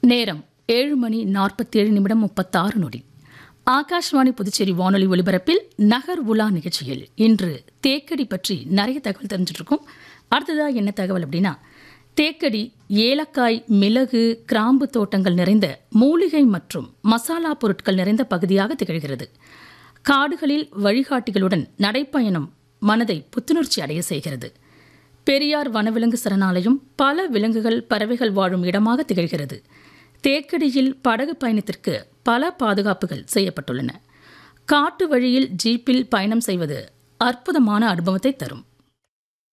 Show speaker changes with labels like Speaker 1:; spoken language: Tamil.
Speaker 1: நேரம் ஏழு மணி நாற்பத்தேழு நிமிடம் முப்பத்தாறு நொடி ஆகாஷ்வாணி புதுச்சேரி வானொலி ஒலிபரப்பில் நகர் உலா நிகழ்ச்சியில் இன்று தேக்கடி பற்றி நிறைய தகவல் தெரிஞ்சுட்டு இருக்கோம் அடுத்ததாக என்ன தகவல் அப்படின்னா தேக்கடி ஏலக்காய் மிளகு கிராம்பு தோட்டங்கள் நிறைந்த மூலிகை மற்றும் மசாலா பொருட்கள் நிறைந்த பகுதியாக திகழ்கிறது காடுகளில் வழிகாட்டிகளுடன் நடைப்பயணம் மனதை புத்துணர்ச்சி அடைய செய்கிறது பெரியார் வனவிலங்கு சரணாலயம் பல விலங்குகள் பறவைகள் வாழும் இடமாக திகழ்கிறது தேக்கடியில் படகு பயணத்திற்கு பல பாதுகாப்புகள் செய்யப்பட்டுள்ளன காட்டு வழியில் ஜீப்பில் பயணம் செய்வது அற்புதமான அனுபவத்தை தரும்